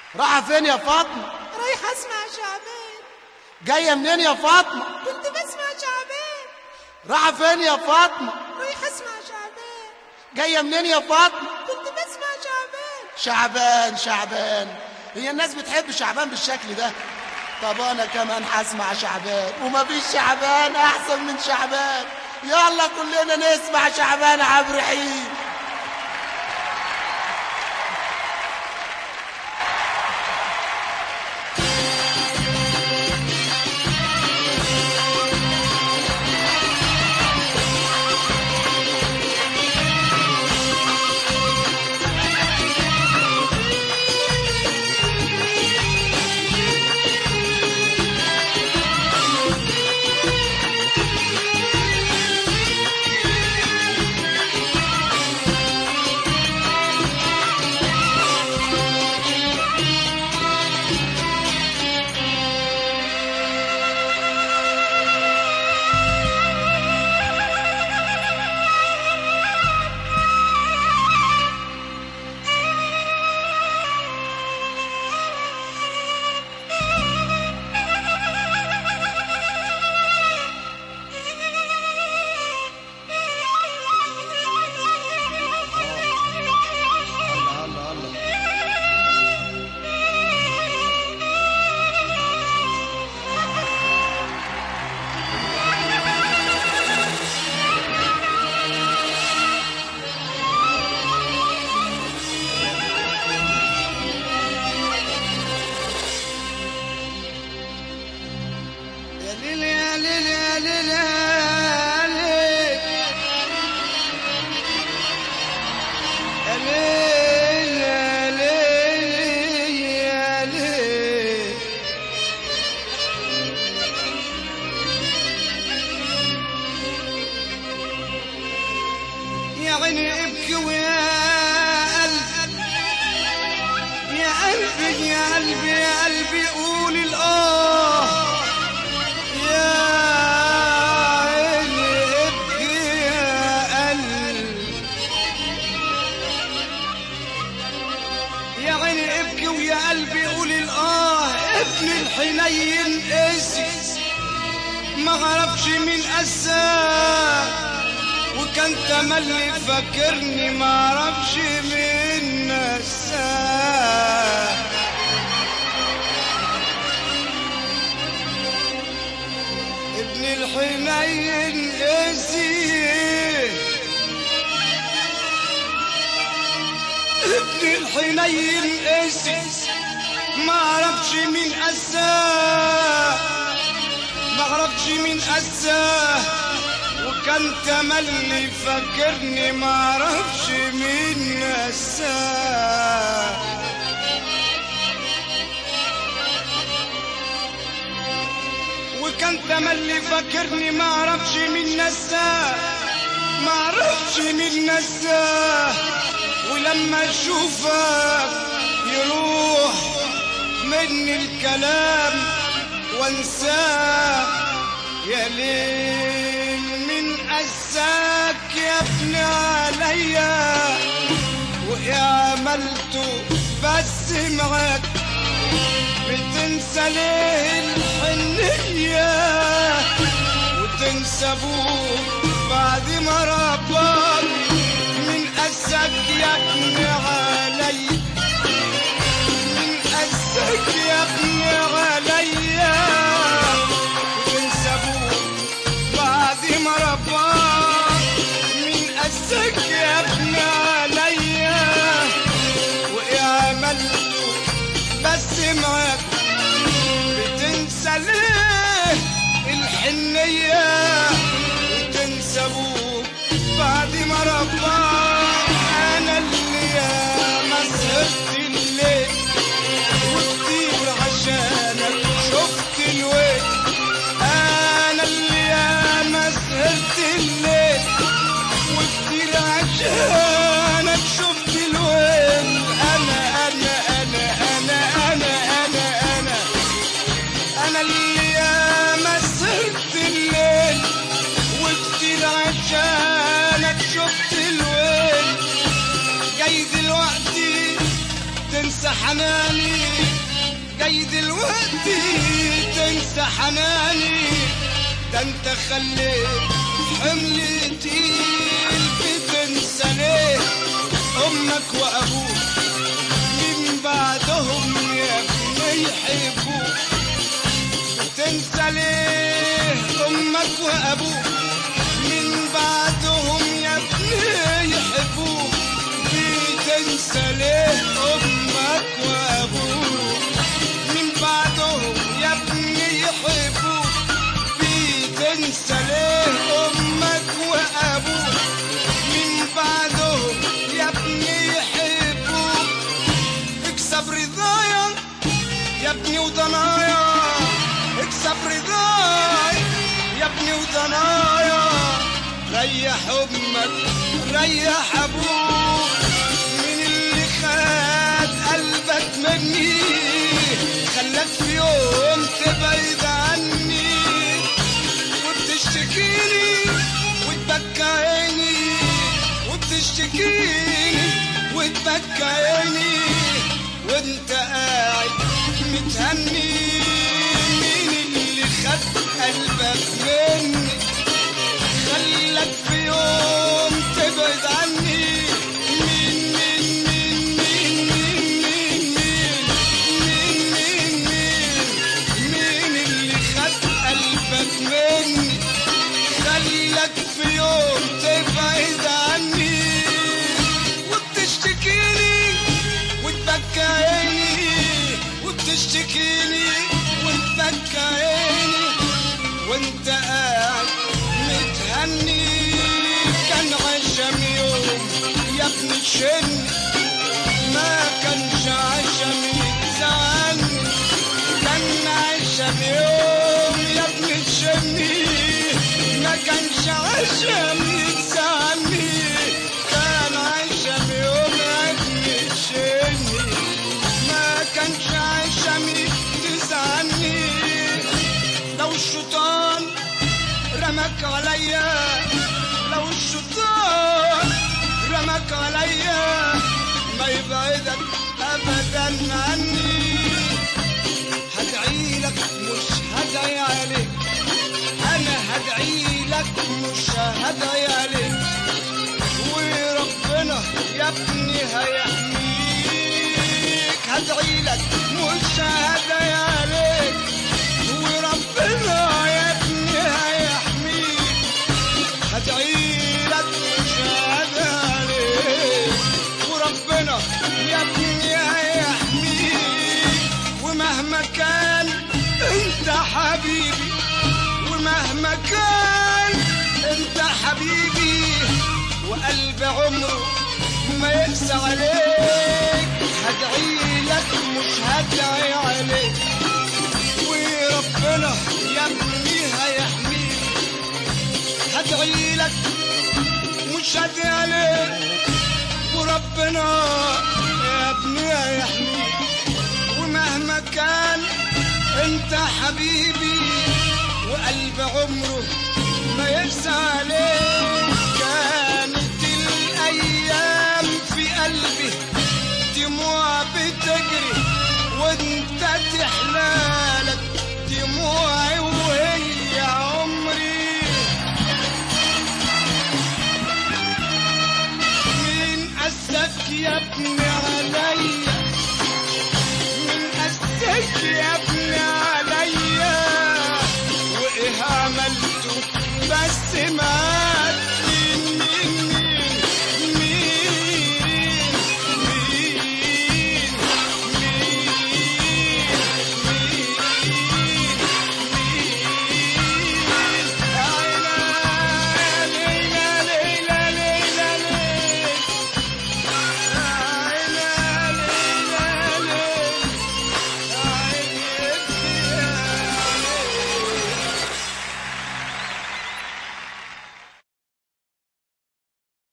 رايحة فين يا فاطمة رايحة اسمع شعبان جاية منين يا فاطمة كنت بسمع شعبان رايحة فين يا فاطمة رايحة اسمع شعبان جاية منين يا فاطمة كنت بسمع شعبان شعبان شعبان هي الناس بتحب شعبان بالشكل ده طب انا كمان هسمع شعبان ومفيش شعبان احسن من شعبان يلا كلنا نسمع شعبان عبد الرحيم الله الله الله يا ليل يا ليل يا ليل يا ليل يا ليل يا ليل يا ليل يا عيني ابكي ويا قلبي يا قلبي يا قلبي يا قلبي قول الآه يا عيني ابكي يا قلبي يا عيني ابكي ويا قلبي قول الآه ابن الحنين قاسي ما عرفش مين قساه وكان تملي فاكرني ما عرفش مين نساه ابن الحنين قاسي ابن الحنين قاسي ما عرفش مين قساه ما عرفش مين قساه وكان تملي فاكرني ما عرفش مين نساه وكان تملي فاكرني ما عرفش مين نساه ما عرفش مين نساه ولما اشوفك يروح مني الكلام وانساه يا ليل من قساك يا ابن عليا ويا عملته بس معاك بتنسى ليه الحنية وتنسى ابوك بعد ما رباك من قساك يا ابن عليا من قساك يا ابن عليا وتنسى ابوك بعد ما رباك من قساك يا ابن عليا ويا عملته بس معاك بتنسى ليه الحنية وتنسى ابوك بعد ما رباك انا اللي يا ما سهرت الليل وكتير عشانك شفت الويل انا اللي يا ما سهرت الليل وكتير عشانك شفت الويل انا انا انا انا انا انا انا انا اللي يا ما سهرت الليل وكتير عشانك شفت الويل جاي دلوقتي تنسى حناني دلوقتي تنسى حناني ده انت خليت حملي تقيل بتنسى ليه امك وابوك من بعدهم يا ابني يحبوك تنسى ليه امك وابوك من بعدهم يا ابني يحبوك بتنسى ليه امك وابوك من بعدهم يا ابني يحبوك بتنسى ليه امك وابوك من بعدهم يا ابني يحبوك اكسب رضايا يا ابني وضنايا اكسب رضاي يا ابني وضنايا ريح امك ريح ابوك من اللي خد قلبك مني خلاك في يوم تبعد عني وبتشتكيني وتبكى عيني وبتشتكيني وتبكى عيني وانت قاعد متهني مين اللي خد قلبك مني خلك في يوم تبعد عني مين مين مين مين مين مين مين مين مين مين اللي خد قلبك مني خلك في يوم تبعد عني وبتشتكيني وتبكى عيني وبتشتكيني وتبكى عيني وانت قاعد متهني كان عشم يوم يا ابني تشن ما كانش عشم يتزعلني كان عشم يوم يا ابني تشني ما كانش عشم يتزعلني كان عشم يوم يا ابني تشني ما كانش عشم يتزعلني لو الشيطان رمك عليا لو الشيطان رمك عليا ما يبعدك ابدا عني هدعي لك مش هدعي عليك انا هدعي لك مش هدعي عليك وربنا يا ابني هيحميك هدعي لك مش هدعي عليك وربنا يا ابني هيحميك هدعي لك مش هدعي عليك وربنا يا ابني هيحميك ومهما كان انت حبيبي ومهما كان انت حبيبي وقلب عمره ما يقسى عليك هدعي لك مش هدعي عليك وربنا يا ابني هيحميك هدعي لك مش هدعي عليك وربنا يا ابني هيحميك ومهما كان انت حبيبي وقلب عمره ما يقسى